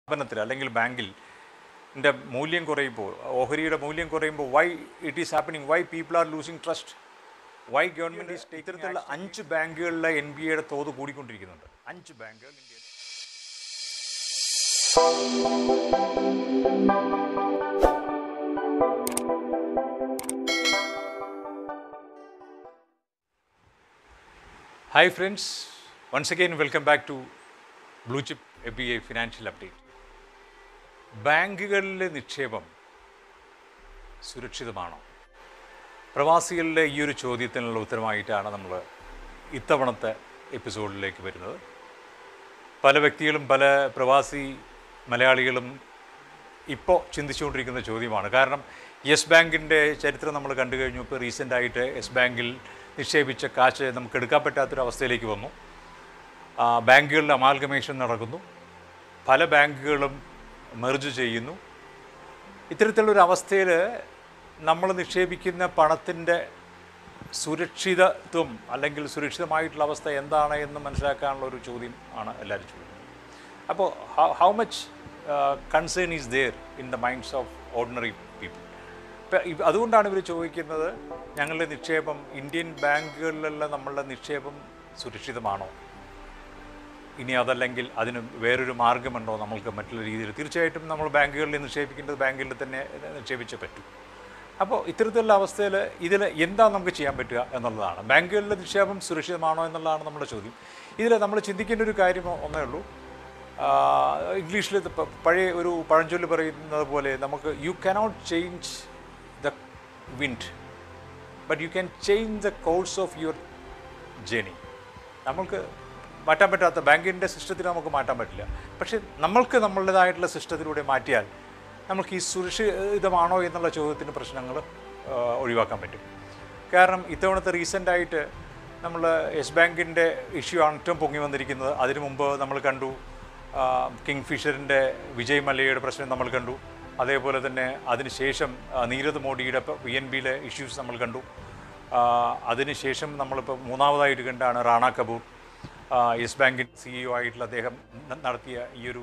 സ്ഥാപനത്തിൽ അല്ലെങ്കിൽ ബാങ്കിൽ ൻ്റെ മൂല്യം കുറയുമ്പോൾ ഓഹരിയുടെ മൂല്യം കുറയുമ്പോൾ why it is happening why people are losing trust why government is ഇത്തരത്തിലുള്ള അഞ്ച് ബാങ്കുകളിലെ എൻ ബി എയുടെ തോത് കൂടിക്കൊണ്ടിരിക്കുന്നുണ്ട് അഞ്ച് ബാങ്കുകൾ ഇന്ത്യയിൽ hi friends once again welcome back to blue chip A B I financial update ബാങ്കുകളിലെ നിക്ഷേപം സുരക്ഷിതമാണോ പ്രവാസികളുടെ ഈ ഒരു ചോദ്യത്തിനുള്ള ഉത്തരമായിട്ടാണ് നമ്മൾ ഇത്തവണത്തെ എപ്പിസോഡിലേക്ക് വരുന്നത് പല വ്യക്തികളും പല പ്രവാസി മലയാളികളും ഇപ്പോൾ ചിന്തിച്ചുകൊണ്ടിരിക്കുന്ന ചോദ്യമാണ് കാരണം യെസ് ബാങ്കിൻ്റെ ചരിത്രം നമ്മൾ കണ്ടു കഴിഞ്ഞു ഇപ്പോൾ റീസെൻ്റായിട്ട് യെസ് ബാങ്കിൽ നിക്ഷേപിച്ച കാശ് നമുക്ക് എടുക്കാൻ പറ്റാത്തൊരവസ്ഥയിലേക്ക് വന്നു ആ, ബാങ്കുകളുടെ അമാൽഗമേഷൻ നടക്കുന്നു പല ബാങ്കുകളും മെർജ് ചെയ്യുന്നു ഇത്തരത്തിലുള്ളൊരു അവസ്ഥയിൽ നമ്മൾ നിക്ഷേപിക്കുന്ന പണത്തിൻ്റെ സുരക്ഷിതത്വം അല്ലെങ്കിൽ സുരക്ഷിതമായിട്ടുള്ള അവസ്ഥ എന്താണ് എന്ന് മനസ്സിലാക്കാനുള്ള ഒരു ചോദ്യം ആണ് എല്ലാവരും ചോദിക്കുന്നത് അപ്പോൾ how much concern is there in the minds of ordinary people ഇപ്പം അതുകൊണ്ടാണ് ഇവർ ചോദിക്കുന്നത് ഞങ്ങളുടെ നിക്ഷേപം ഇന്ത്യൻ ബാങ്കുകളിലുള്ള നമ്മളുടെ നിക്ഷേപം സുരക്ഷിതമാണോ ഇനി അതല്ലെങ്കിൽ അതിന് വേറൊരു മാർഗമുണ്ടോ നമ്മൾക്ക് മറ്റുള്ള രീതിയിൽ തീർച്ചയായിട്ടും നമ്മൾ ബാങ്കുകളിൽ നിക്ഷേപിക്കേണ്ടത് ബാങ്കിൽ തന്നെ നിക്ഷേപിച്ചേ പറ്റൂ അപ്പോൾ ഇത്തരത്തിലുള്ള അവസ്ഥയിൽ ഇതിൽ എന്താ നമുക്ക് ചെയ്യാൻ പറ്റുക എന്നുള്ളതാണ് ബാങ്കുകളിലെ നിക്ഷേപം സുരക്ഷിതമാണോ എന്നുള്ളതാണ് നമ്മുടെ ചോദ്യം ഇതിൽ നമ്മൾ ചിന്തിക്കേണ്ട ഒരു കാര്യം ഒന്നേ ഉള്ളൂ ഇംഗ്ലീഷിൽ ഇത് പ- പഴയ ഒരു പഴഞ്ചൊല്ല് പറയുന്നത് പോലെ നമുക്ക് you cannot change the wind but you can change the course of your journey നമ്മൾക്ക് മാറ്റാൻ പറ്റാത്ത ബാങ്കിൻ്റെ സിസ്റ്റത്തിൽ നമുക്ക് മാറ്റാൻ പറ്റില്ല പക്ഷേ നമ്മൾക്ക് നമ്മളുടേതായിട്ടുള്ള സിസ്റ്റത്തിലൂടെ മാറ്റിയാൽ നമുക്ക് ഈ സുരക്ഷിതമാണോ എന്നുള്ള ചോദ്യത്തിന് പ്രശ്നങ്ങൾ ഒഴിവാക്കാൻ പറ്റും കാരണം ഇത്തവണത്തെ റീസെൻ്റായിട്ട് നമ്മൾ യെസ് ബാങ്കിൻ്റെ ഇഷ്യൂ ആണ് ഏറ്റവും പൊങ്ങി വന്നിരിക്കുന്നത് അതിനു മുമ്പ് നമ്മൾ കണ്ടു കിങ് ഫിഷറിൻ്റെ വിജയ് മല്ലയുടെ പ്രശ്നം നമ്മൾ കണ്ടു അതേപോലെ തന്നെ അതിനുശേഷം ആ, നീരദ് മോഡിയുടെ പി എൻ ബിയിലെ ഇഷ്യൂസ് നമ്മൾ കണ്ടു ആ, അതിനുശേഷം നമ്മളിപ്പോൾ മൂന്നാമതായിട്ട് കണ്ടാണ് റാണ കപൂർ ആ, യെസ് ബാങ്കിൻ സിഇഒ ആയിട്ടുള്ള അദ്ദേഹം ന- നടത്തിയ ഈ ഒരു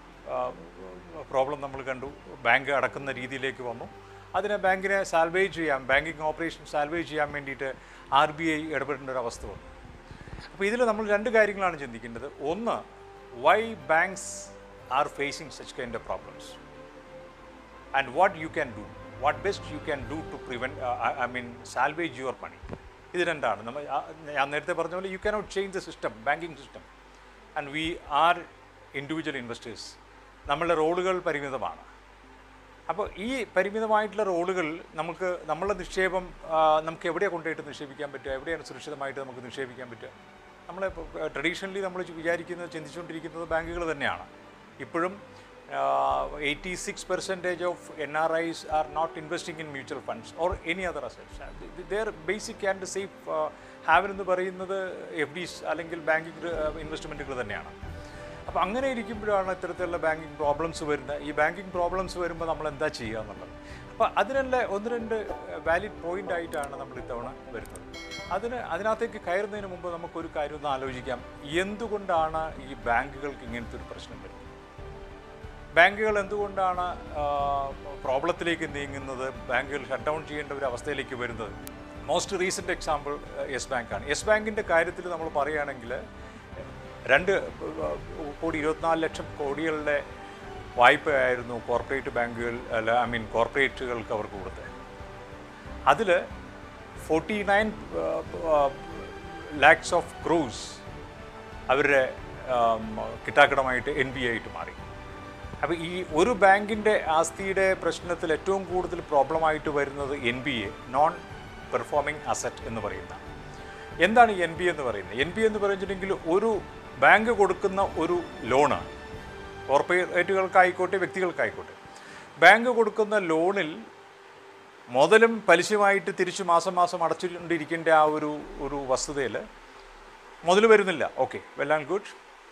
പ്രോബ്ലം നമ്മൾ കണ്ടു ബാങ്ക് അടക്കുന്ന രീതിയിലേക്ക് വന്നു അതിനെ ബാങ്കിനെ സാൽവേജ് ചെയ്യാൻ ബാങ്കിങ് ഓപ്പറേഷൻ സാൽവേജ് ചെയ്യാൻ വേണ്ടിയിട്ട് ആർ ബി ഐ ഇടപെടേണ്ട ഒരു അവസ്ഥ വന്നു അപ്പോൾ ഇതിൽ നമ്മൾ രണ്ട് കാര്യങ്ങളാണ് ചിന്തിക്കേണ്ടത് ഒന്ന് why banks are facing such kind of problems and what you can do, what best you can do to prevent, uh, I, I mean, salvage your money. ഇത് രണ്ടാണ് നമ്മൾ ആ, ഞാൻ നേരത്തെ പറഞ്ഞ പോലെ you cannot change the system banking system and we are individual investors നമ്മളുടെ റോളുകൾ പരിമിതമാണ് അപ്പോൾ ഈ പരിമിതമായിട്ടുള്ള റോളുകൾ നമുക്ക് നമ്മളുടെ നിക്ഷേപം ആ, നമുക്ക് എവിടെ കൊണ്ടുപോയിട്ട് നിക്ഷേപിക്കാൻ പറ്റുക എവിടെയാണ് സുരക്ഷിതമായിട്ട് നമുക്ക് നിക്ഷേപിക്കാൻ പറ്റുക നമ്മളെ ട്രഡീഷണലി നമ്മൾ വിചാരിക്കുന്നത് ചിന്തിച്ചുകൊണ്ടിരിക്കുന്നത് ബാങ്കുകൾ തന്നെയാണ് ഇപ്പോഴും eighty six percentage of N R I's are not investing in mutual funds or any other assets their basic and safe haven എന്ന് പറയുന്നത് എഫ് ഡിസ് അല്ലെങ്കിൽ ബാങ്കിങ് ഇൻവെസ്റ്റ്മെൻറ്റുകൾ തന്നെയാണ് അപ്പോൾ അങ്ങനെ ഇരിക്കുമ്പോഴാണ് ഇത്തരത്തിലുള്ള ബാങ്കിങ് പ്രോബ്ലംസ് വരുന്നത് ഈ ബാങ്കിങ് പ്രോബ്ലംസ് വരുമ്പോൾ നമ്മൾ എന്താ ചെയ്യുക എന്നുള്ളത് അപ്പോൾ അതിനുള്ള ഒന്ന് രണ്ട് വാലിഡ് പോയിന്റ് ആയിട്ടാണ് നമ്മൾ ഇത്തവണ വരുന്നത് അതിന് അതിനകത്തേക്ക് കയറുന്നതിന് മുമ്പ് നമുക്കൊരു കാര്യം ഒന്ന് ആലോചിക്കാം എന്തുകൊണ്ടാണ് ഈ ബാങ്കുകൾക്ക് ഇങ്ങനത്തെ ഒരു പ്രശ്നം വരുന്നത് ബാങ്കുകൾ എന്തുകൊണ്ടാണ് പ്രോബ്ലത്തിലേക്ക് നീങ്ങുന്നത് ബാങ്കുകൾ ഷട്ട് ഡൗൺ ചെയ്യേണ്ട ഒരു അവസ്ഥയിലേക്ക് വരുന്നത് മോസ്റ്റ് റീസെൻ്റ് എക്സാമ്പിൾ യെസ് ബാങ്കാണ് യെസ് ബാങ്കിൻ്റെ കാര്യത്തിൽ നമ്മൾ പറയുകയാണെങ്കിൽ രണ്ട് കോടി ഇരുപത്തിനാല് ലക്ഷം കോടികളുടെ വായ്പയായിരുന്നു കോർപ്പറേറ്റ് ബാങ്കുകൾ അല്ല ഐ മീൻ കോർപ്പറേറ്റുകൾക്ക് അവർക്ക് കൊടുത്തത് അതിൽ forty nine lakhs of crores അവരുടെ ആം, കിട്ടാക്കടമായിട്ട് എൻ ബി ആയിട്ട് മാറി അപ്പോൾ ഈ ഒരു ബാങ്കിൻ്റെ ആസ്തിയുടെ പ്രശ്നത്തിൽ ഏറ്റവും കൂടുതൽ പ്രോബ്ലമായിട്ട് വരുന്നത് N B A non performing asset എന്ന് പറയുന്ന എന്താണ് എൻ ബി എന്ന് പറയുന്നത് എൻ ബി എന്ന് പറഞ്ഞിട്ടുണ്ടെങ്കിൽ ഒരു ബാങ്ക് കൊടുക്കുന്ന ഒരു ലോണ് കോർപ്പറേറ്റുകൾക്കായിക്കോട്ടെ വ്യക്തികൾക്കായിക്കോട്ടെ ബാങ്ക് കൊടുക്കുന്ന ലോണിൽ മുതലും പലിശയുമായിട്ട് തിരിച്ച് മാസം മാസം അടച്ചുകൊണ്ടിരിക്കേണ്ട ആ ഒരു ഒരു വസ്തുതയിൽ മുതൽ വരുന്നില്ല ഓക്കെ വെൽ ആൻഡ് ഗുഡ്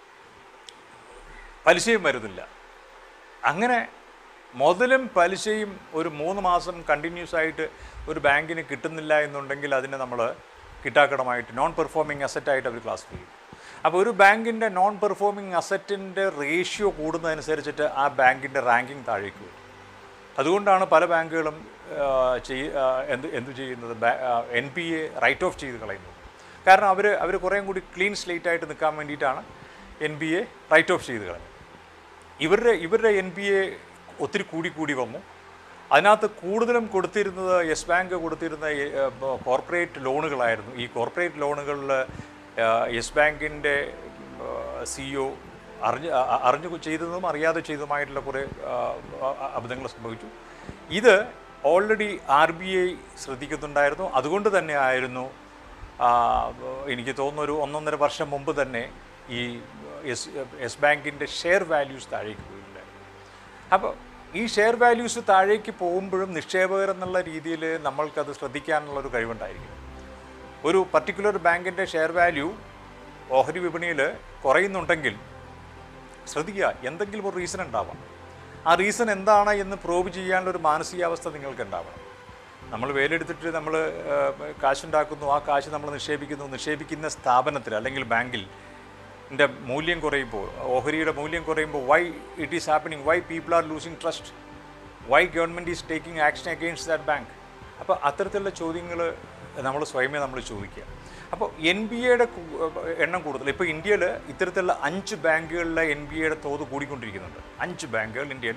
പലിശയും വരുന്നില്ല അങ്ങനെ മുതലും പലിശയും ഒരു മൂന്ന് മാസം കണ്ടിന്യൂസ് ആയിട്ട് ഒരു ബാങ്കിന് കിട്ടുന്നില്ല എന്നുണ്ടെങ്കിൽ അതിനെ നമ്മൾ കിട്ടാക്കടമായിട്ട് നോൺ പെർഫോമിംഗ് അസറ്റായിട്ട് അവർ ക്ലാസിഫൈ ചെയ്യും അപ്പോൾ ഒരു ബാങ്കിൻ്റെ നോൺ പെർഫോമിംഗ് അസറ്റിൻ്റെ റേഷ്യോ കൂടുന്നതനുസരിച്ചിട്ട് ആ ബാങ്കിൻ്റെ റാങ്കിങ് താഴേക്ക് വരും അതുകൊണ്ടാണ് പല ബാങ്കുകളും ആ, ചെയ് ആ, എന്ത് എന്ത് ചെയ്യുന്നത് N P A write off ചെയ്ത് കളയുന്നത് കാരണം അവർ അവർ കുറേയും കൂടി ക്ലീൻ സ്ലേറ്റ് ആയിട്ട് നിൽക്കാൻ വേണ്ടിയിട്ടാണ് N P A write off ചെയ്ത് കളഞ്ഞത് ഇവരുടെ ഇവരുടെ എൻ പി എ ഒത്തിരി കൂടി കൂടി വന്നു അതിനകത്ത് കൂടുതലും കൊടുത്തിരുന്നത് യെസ് ബാങ്ക് കൊടുത്തിരുന്ന കോർപ്പറേറ്റ് ലോണുകളായിരുന്നു ഈ കോർപ്പറേറ്റ് ലോണുകളിൽ യെസ് ബാങ്കിൻ്റെ സിഇഒ അറിഞ്ഞ് അ- അ- അറിഞ്ഞു ചെയ്തതും അറിയാതെ ചെയ്തതുമായിട്ടുള്ള കുറേ ആ, ആ, അബദ്ധങ്ങൾ സംഭവിച്ചു ഇത് ഓൾറെഡി ആർ ബി ഐ ശ്രദ്ധിക്കുന്നുണ്ടായിരുന്നു അതുകൊണ്ട് തന്നെ ആയിരുന്നു ആ, എനിക്ക് തോന്നുന്നു ഒരു ഒന്നൊന്നര വർഷം മുമ്പ് തന്നെ ഈ യെസ് യെസ് ബാങ്കിൻ്റെ ഷെയർ വാല്യൂസ് താഴേക്ക് പോയിട്ടുണ്ടായിരുന്നു അപ്പോൾ ഈ ഷെയർ വാല്യൂസ് താഴേക്ക് പോകുമ്പോഴും നിക്ഷേപകർ എന്നുള്ള രീതിയിൽ നമ്മൾക്കത് ശ്രദ്ധിക്കാനുള്ളൊരു കഴിവുണ്ടായിരിക്കും ഒരു പർട്ടിക്കുലർ ബാങ്കിൻ്റെ ഷെയർ വാല്യൂ ഓഹരി വിപണിയിൽ കുറയുന്നുണ്ടെങ്കിൽ ശ്രദ്ധിക്കുക എന്തെങ്കിലും ഒരു റീസൺ ഉണ്ടാവാം ആ റീസൺ എന്താണ് എന്ന് പ്രോബ് ചെയ്യാനുള്ള ഒരു മാനസികാവസ്ഥ നിങ്ങൾക്ക് ഉണ്ടാവണം നമ്മൾ വേലെടുത്തിട്ട് നമ്മൾ കാശുണ്ടാക്കുന്നു ആ കാശ് നമ്മൾ നിക്ഷേപിക്കുന്നു നിക്ഷേപിക്കുന്ന സ്ഥാപനത്തിൽ അല്ലെങ്കിൽ ബാങ്കിൽ ൻ്റെ മൂല്യം കുറയുമ്പോൾ ഓഹരിയുടെ മൂല്യം കുറയുമ്പോൾ why it is happening why people are losing trust why government is taking action against that bank അപ്പോൾ അത്തരത്തിലുള്ള ചോദ്യങ്ങൾ നമ്മൾ സ്വയമേ നമ്മൾ ചോദിക്കുക അപ്പോൾ എൻ ബി എയുടെ എണ്ണം കൂടുതൽ ഇപ്പോൾ ഇന്ത്യയിൽ ഇത്തരത്തിലുള്ള അഞ്ച് ബാങ്കുകളിലെ എൻ ബി എയുടെ തോത് കൂടിക്കൊണ്ടിരിക്കുന്നുണ്ട് അഞ്ച് ബാങ്കുകൾ ഇന്ത്യയിൽ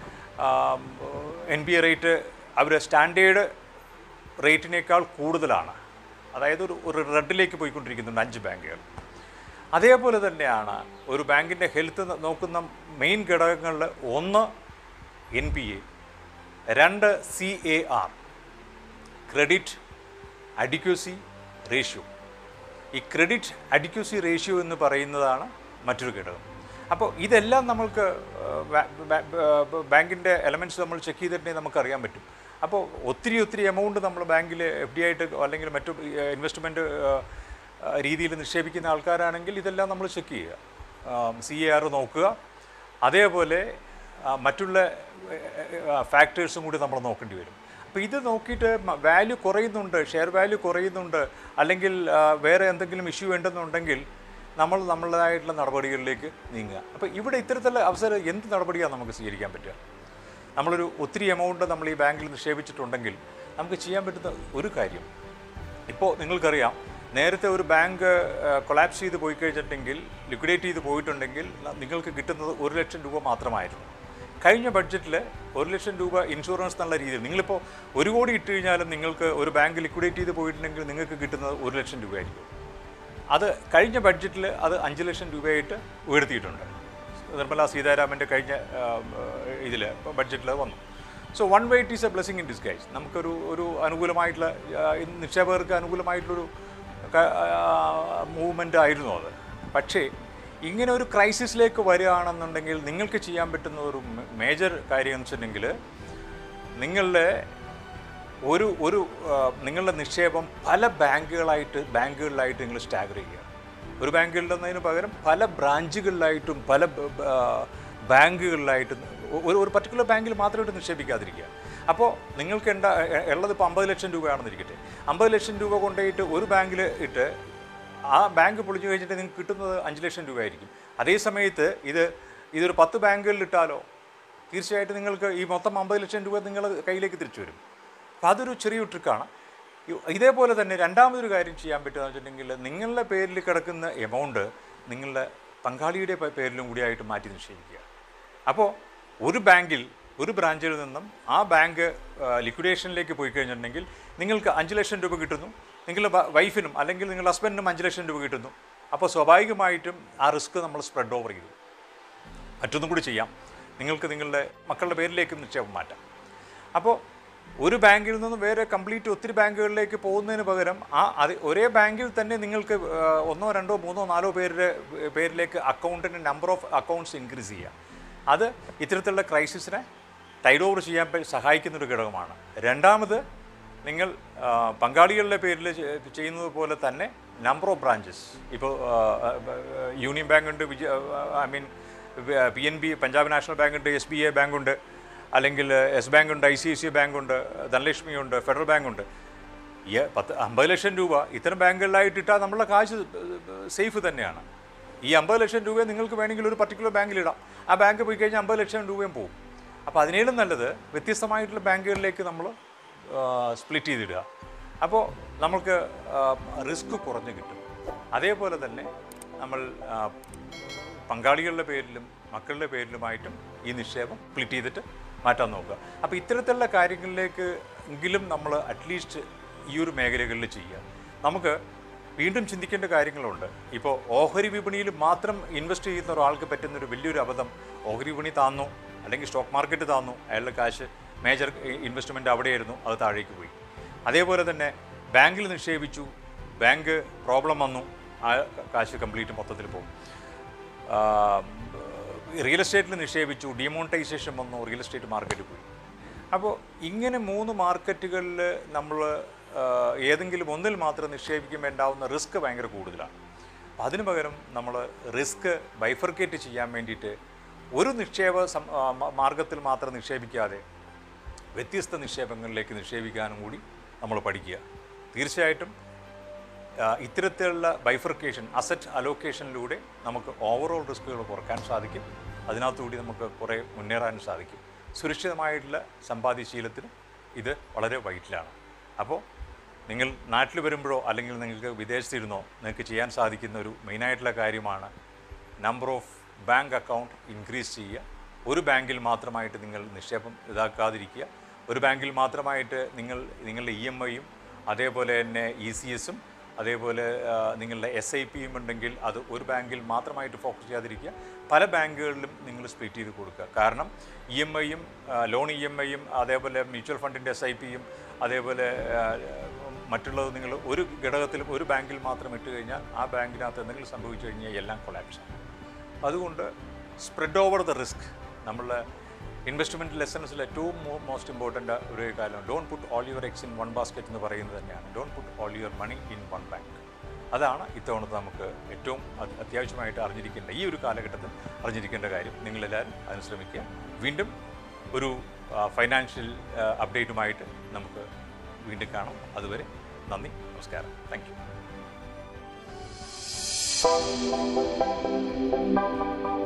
എൻ ബി എ റേറ്റ് അവർ സ്റ്റാൻഡേർഡ് റേറ്റിനേക്കാൾ കൂടുതലാണ് അതായത് ഒരു ഒരു റെഡിലേക്ക് പോയിക്കൊണ്ടിരിക്കുന്നുണ്ട് അഞ്ച് ബാങ്കുകൾ അതേപോലെ തന്നെയാണ് ഒരു ബാങ്കിൻ്റെ ഹെൽത്ത് നോക്കുന്ന മെയിൻ ഘടകങ്ങളിൽ ഒന്ന് എൻ പി എ രണ്ട് C A R credit adequacy ratio ഈ ക്രെഡിറ്റ് അഡിക്വസി റേഷ്യോ എന്ന് പറയുന്നതാണ് മറ്റൊരു ഘടകം അപ്പോൾ ഇതെല്ലാം നമ്മൾക്ക് ബാങ്കിൻ്റെ എലമെൻറ്റ്സ് നമ്മൾ ചെക്ക് ചെയ്തിട്ടുണ്ടെങ്കിൽ നമുക്കറിയാൻ പറ്റും അപ്പോൾ ഒത്തിരി ഒത്തിരി എമൗണ്ട് നമ്മൾ ബാങ്കിൽ എഫ് ഡി ആയിട്ട് അല്ലെങ്കിൽ മറ്റു ഇൻവെസ്റ്റ്മെൻറ്റ് രീതിയിൽ നിക്ഷേപിക്കുന്ന ആൾക്കാരാണെങ്കിൽ ഇതെല്ലാം നമ്മൾ ചെക്ക് ചെയ്യുക സി എ ആർ നോക്കുക അതേപോലെ ആ, മറ്റുള്ള ഫാക്ടേഴ്സും കൂടി നമ്മൾ നോക്കേണ്ടി വരും അപ്പോൾ ഇത് നോക്കിയിട്ട് വാല്യൂ കുറയുന്നുണ്ട് ഷെയർ വാല്യൂ കുറയുന്നുണ്ട് അല്ലെങ്കിൽ ആ, വേറെ എന്തെങ്കിലും ഇഷ്യൂ ഉണ്ടെന്നുണ്ടെങ്കിൽ നമ്മൾ നമ്മളുടേതായിട്ടുള്ള നടപടികളിലേക്ക് നീങ്ങുക അപ്പോൾ ഇവിടെ ഇത്തരത്തിലുള്ള അവസരം എന്ത് നടപടിയാണ് നമുക്ക് സ്വീകരിക്കാൻ പറ്റുക നമ്മളൊരു ഒത്തിരി എമൗണ്ട് നമ്മൾ ഈ ബാങ്കിൽ നിക്ഷേപിച്ചിട്ടുണ്ടെങ്കിൽ നമുക്ക് ചെയ്യാൻ പറ്റുന്ന ഒരു കാര്യം ഇപ്പോൾ നിങ്ങൾക്കറിയാം നേരത്തെ ഒരു ബാങ്ക് കൊളാപ്സ് ചെയ്ത് പോയി കഴിഞ്ഞിട്ടുണ്ടെങ്കിൽ ലിക്വിഡേറ്റ് ചെയ്ത് പോയിട്ടുണ്ടെങ്കിൽ ന- നിങ്ങൾക്ക് കിട്ടുന്നത് ഒരു ലക്ഷം രൂപ മാത്രമായിരുന്നു കഴിഞ്ഞ ബഡ്ജറ്റിൽ ഒരു ലക്ഷം രൂപ ഇൻഷുറൻസ് എന്നുള്ള രീതിയിൽ നിങ്ങളിപ്പോൾ ഒരു കോടി ഇട്ട് കഴിഞ്ഞാലും നിങ്ങൾക്ക് ഒരു ബാങ്ക് ലിക്വിഡേറ്റ് ചെയ്ത് പോയിട്ടുണ്ടെങ്കിൽ നിങ്ങൾക്ക് കിട്ടുന്നത് ഒരു ലക്ഷം രൂപയായിരിക്കും അത് കഴിഞ്ഞ ബഡ്ജറ്റിൽ അത് അഞ്ച് ലക്ഷം രൂപയായിട്ട് ഉയർത്തിയിട്ടുണ്ട് നിർമ്മല സീതാരാമൻ്റെ കഴിഞ്ഞ ഇതിൽ ബഡ്ജറ്റിൽ വന്നു so one way it is a blessing in disguise നമുക്കൊരു ഒരു അനുകൂലമായിട്ടുള്ള ആ, ഇന്ന് നിക്ഷേപകർക്ക് അനുകൂലമായിട്ടുള്ളൊരു മൂവ്മെൻ്റ് ആയിരുന്നു അത് പക്ഷേ ഇങ്ങനെ ഒരു ക്രൈസിസിലേക്ക് വരികയാണെന്നുണ്ടെങ്കിൽ നിങ്ങൾക്ക് ചെയ്യാൻ പറ്റുന്ന ഒരു മേജർ കാര്യം എന്ന് വെച്ചിട്ടുണ്ടെങ്കിൽ നിങ്ങളുടെ ഒരു ഒരു ആ, നിങ്ങളുടെ നിക്ഷേപം പല ബാങ്കുകളായിട്ട് ബാങ്കുകളിലായിട്ട് നിങ്ങൾ സ്റ്റാഗർ ചെയ്യുക ഒരു ബാങ്കിൽ നിന്നതിന് പകരം പല ബ്രാഞ്ചുകളിലായിട്ടും പല ബ- ബ- ആ, ബാങ്കുകളിലായിട്ടും ഒരു ഒരു പർട്ടിക്കുലർ ബാങ്കിൽ മാത്രമായിട്ട് നിക്ഷേപിക്കാതിരിക്കുക അപ്പോൾ നിങ്ങൾക്ക് എന്താ എ- ഉള്ളത് ഇപ്പോൾ അമ്പത് ലക്ഷം രൂപയാണെന്നിരിക്കട്ടെ അമ്പത് ലക്ഷം രൂപ കൊണ്ടുപോയിട്ട് ഒരു ബാങ്കിൽ ഇട്ട് ആ ബാങ്ക് പൊളിഞ്ഞു കഴിഞ്ഞിട്ട് നിങ്ങൾക്ക് കിട്ടുന്നത് അഞ്ച് ലക്ഷം രൂപയായിരിക്കും അതേ സമയത്ത് ഇത് ഇതൊരു പത്ത് ബാങ്കുകളിൽ ഇട്ടാലോ തീർച്ചയായിട്ടും നിങ്ങൾക്ക് ഈ മൊത്തം അമ്പത് ലക്ഷം രൂപ നിങ്ങൾ കയ്യിലേക്ക് തിരിച്ചു വരും അപ്പോൾ അതൊരു ചെറിയ ട്രിക്കാണ് ഇ- ഇതേപോലെ തന്നെ രണ്ടാമതൊരു കാര്യം ചെയ്യാൻ പറ്റുക വെച്ചിട്ടുണ്ടെങ്കിൽ നിങ്ങളുടെ പേരിൽ കിടക്കുന്ന എമൗണ്ട് നിങ്ങളുടെ പങ്കാളിയുടെ പേ- പേരിലും കൂടിയായിട്ട് മാറ്റി നിക്ഷേപിക്കുക അപ്പോൾ ഒരു ബാങ്കിൽ ഒരു ബ്രാഞ്ചിൽ നിന്നും ആ ബാങ്ക് ലിക്വിഡേഷനിലേക്ക് പോയി കഴിഞ്ഞിട്ടുണ്ടെങ്കിൽ നിങ്ങൾക്ക് അഞ്ച് ലക്ഷം രൂപ കിട്ടുന്നു നിങ്ങളുടെ വ- വൈഫിനും അല്ലെങ്കിൽ നിങ്ങളുടെ ഹസ്ബൻഡിനും അഞ്ച് ലക്ഷം രൂപ കിട്ടുന്നു അപ്പോൾ സ്വാഭാവികമായിട്ടും ആ റിസ്ക് നമ്മൾ സ്പ്രെഡ് ഓവർ ചെയ്തു മറ്റൊന്നും കൂടി ചെയ്യാം നിങ്ങൾക്ക് നിങ്ങളുടെ മക്കളുടെ പേരിലേക്കും നിക്ഷേപം മാറ്റാം അപ്പോൾ ഒരു ബാങ്കിൽ നിന്ന് വേറെ കംപ്ലീറ്റ് ഒത്തിരി ബാങ്കുകളിലേക്ക് പോകുന്നതിന് പകരം ആ അത് ഒരേ ബാങ്കിൽ തന്നെ നിങ്ങൾക്ക് ആ, ഒന്നോ രണ്ടോ മൂന്നോ നാലോ പേരുടെ പേരിലേക്ക് അക്കൗണ്ടിൻ്റെ നമ്പർ ഓഫ് അക്കൗണ്ട്സ് ഇൻക്രീസ് ചെയ്യാം അത് ഇത്തരത്തിലുള്ള ക്രൈസിസിനെ ടൈഡ് ഓവർ ചെയ്യാൻ പ- സഹായിക്കുന്ന ഒരു ഘടകമാണ് രണ്ടാമത് നിങ്ങൾ ആ, പങ്കാളികളുടെ പേരിൽ ചെ- ചെയ്യുന്നത് പോലെ തന്നെ നമ്പർ ഓഫ് ബ്രാഞ്ചസ് ഇപ്പോൾ യൂണിയൻ ബാങ്ക് ഉണ്ട് വിജയ I mean P N B Punjab national bank ഉണ്ട് എസ് ബി ഐ ബാങ്ക് ഉണ്ട് അല്ലെങ്കിൽ എസ് ബാങ്ക് ഉണ്ട് I C I C bank ഉണ്ട് ധനലക്ഷ്മി ഉണ്ട് ഫെഡറൽ ബാങ്ക് ഉണ്ട് ഈ പത്ത് അമ്പത് ലക്ഷം രൂപ ഇത്തരം ബാങ്കുകളിലായിട്ട് ഇട്ടാൽ നമ്മളുടെ കാശ് സേഫ് തന്നെയാണ് ഈ അമ്പത് ലക്ഷം രൂപ നിങ്ങൾക്ക് വേണമെങ്കിൽ ഒരു പർട്ടിക്കുലർ ബാങ്കിലിടാം ആ ബാങ്ക് പോയി കഴിഞ്ഞാൽ അമ്പത് ലക്ഷം രൂപയും പോകും അപ്പോൾ അതിനേലും നല്ലത് വ്യത്യസ്തമായിട്ടുള്ള ബാങ്കുകളിലേക്ക് നമ്മൾ സ്പ്ലിറ്റ് ചെയ്തിടുക അപ്പോൾ നമുക്ക് റിസ്ക് കുറഞ്ഞ് കിട്ടും അതേപോലെ തന്നെ നമ്മൾ ആ, പങ്കാളികളുടെ പേരിലും മക്കളുടെ പേരിലുമായിട്ടും ഈ നിക്ഷേപം സ്പ്ലിറ്റ് ചെയ്തിട്ട് മാറ്റാൻ നോക്കുക അപ്പോൾ ഇത്തരത്തിലുള്ള കാര്യങ്ങളിലേക്ക് എങ്കിലും നമ്മൾ അറ്റ്ലീസ്റ്റ് ഈ ഒരു മേഖലകളിൽ ചെയ്യുക നമുക്ക് വീണ്ടും ചിന്തിക്കേണ്ട കാര്യങ്ങളുണ്ട് ഇപ്പോൾ ഓഹരി വിപണിയിൽ മാത്രം ഇൻവെസ്റ്റ് ചെയ്യുന്ന ഒരാൾക്ക് പറ്റുന്നൊരു വലിയൊരു അബദ്ധം ഓഹരി വിപണി താന്നു അല്ലെങ്കിൽ സ്റ്റോക്ക് മാർക്കറ്റ് താന്നു അയാളുടെ കാശ് മേജർ ഇൻവെസ്റ്റ്മെൻറ്റ് അവിടെയായിരുന്നു അത് താഴേക്ക് പോയി അതേപോലെ തന്നെ ബാങ്കിൽ നിക്ഷേപിച്ചു ബാങ്ക് പ്രോബ്ലം വന്നു ആ കാശ് കംപ്ലീറ്റ് മൊത്തത്തിൽ പോകും റിയൽ എസ്റ്റേറ്റിൽ നിക്ഷേപിച്ചു ഡിമോണിറ്റൈസേഷൻ വന്നു റിയൽ എസ്റ്റേറ്റ് മാർക്കറ്റ് പോയി അപ്പോൾ ഇങ്ങനെ മൂന്ന് മാർക്കറ്റുകളിൽ നമ്മൾ ഏതെങ്കിലും ഒന്നിൽ മാത്രം നിക്ഷേപിക്കുമ്പോൾ ഉണ്ടാവുന്ന റിസ്ക് ഭയങ്കര കൂടുതലാണ് അപ്പോൾ അതിന് പകരം നമ്മൾ റിസ്ക് ബൈഫർക്കേറ്റ് ചെയ്യാൻ വേണ്ടിയിട്ട് ഒരു നിക്ഷേപ സം- ആ, മ- മാർഗത്തിൽ മാത്രം നിക്ഷേപിക്കാതെ വ്യത്യസ്ത നിക്ഷേപങ്ങളിലേക്ക് നിക്ഷേപിക്കാനും കൂടി നമ്മൾ പഠിക്കുക തീർച്ചയായിട്ടും ആ, ഇത്തരത്തിലുള്ള ബൈഫർക്കേഷൻ അസറ്റ് അലോക്കേഷനിലൂടെ നമുക്ക് ഓവറോൾ റിസ്കുകൾ കുറക്കാൻ സാധിക്കും അതിനകത്തുകൂടി നമുക്ക് കുറേ മുന്നേറാൻ സാധിക്കും സുരക്ഷിതമായിട്ടുള്ള സമ്പാദ്യശീലത്തിന് ഇത് വളരെ വൈറ്റിലാണ് അപ്പോൾ നിങ്ങൾ നാട്ടിൽ വരുമ്പോഴോ അല്ലെങ്കിൽ നിങ്ങൾക്ക് വിദേശത്തിരുന്നോ നിങ്ങൾക്ക് ചെയ്യാൻ സാധിക്കുന്ന ഒരു മെയിനായിട്ടുള്ള കാര്യമാണ് number of bank account increase ചെയ്യുക ഒരു ബാങ്കിൽ മാത്രമായിട്ട് നിങ്ങൾ നിക്ഷേപം ഇതാക്കാതിരിക്കുക ഒരു ബാങ്കിൽ മാത്രമായിട്ട് നിങ്ങൾ നിങ്ങളുടെ ഇ എം ഐയും അതേപോലെ തന്നെ ഇ സി എസും അതേപോലെ ആ, നിങ്ങളുടെ എസ് ഐ പിയും ഉണ്ടെങ്കിൽ അത് ഒരു ബാങ്കിൽ മാത്രമായിട്ട് ഫോക്കസ് ചെയ്യാതിരിക്കുക പല ബാങ്കുകളിലും നിങ്ങൾ സ്പ്ലിറ്റ് ചെയ്ത് കൊടുക്കുക കാരണം ഇ എം ഐയും ലോൺ ഇ എം ഐയും അതേപോലെ മ്യൂച്വൽ ഫണ്ടിൻ്റെ എസ് ഐ പിയും അതേപോലെ ആ, മറ്റുള്ളത് നിങ്ങൾ ഒരു ഘടകത്തിലും ഒരു ബാങ്കിൽ മാത്രം ഇട്ട് കഴിഞ്ഞാൽ ആ ബാങ്കിനകത്ത് എന്തെങ്കിലും സംഭവിച്ചു കഴിഞ്ഞാൽ എല്ലാം കൊളാപ്സാണ് അതുകൊണ്ട് സ്പ്രെഡ് ഓവർ ദ റിസ്ക് നമ്മൾ ഇൻവെസ്റ്റ്മെൻറ്റ് ലെസൺസിൽ ഏറ്റവും മോസ്റ്റ് ഇമ്പോർട്ടൻ്റ് ഒരു കാര്യം don't put all your eggs in one basket എന്ന് പറയുന്നത് തന്നെയാണ് don't put all your money in one bank അതാണ് ഇത്തവണത്തെ നമുക്ക് ഏറ്റവും അത് അത്യാവശ്യമായിട്ട് അറിഞ്ഞിരിക്കേണ്ട ഈ ഒരു കാലഘട്ടത്തിൽ അറിഞ്ഞിരിക്കേണ്ട കാര്യം നിങ്ങളെല്ലാവരും അതിന് ശ്രമിക്കുക വീണ്ടും ഒരു ഫൈനാൻഷ്യൽ അപ്ഡേറ്റുമായിട്ട് നമുക്ക് വീണ്ടും കാണാം അതുവരെ നന്ദി നമസ്കാരം താങ്ക് യു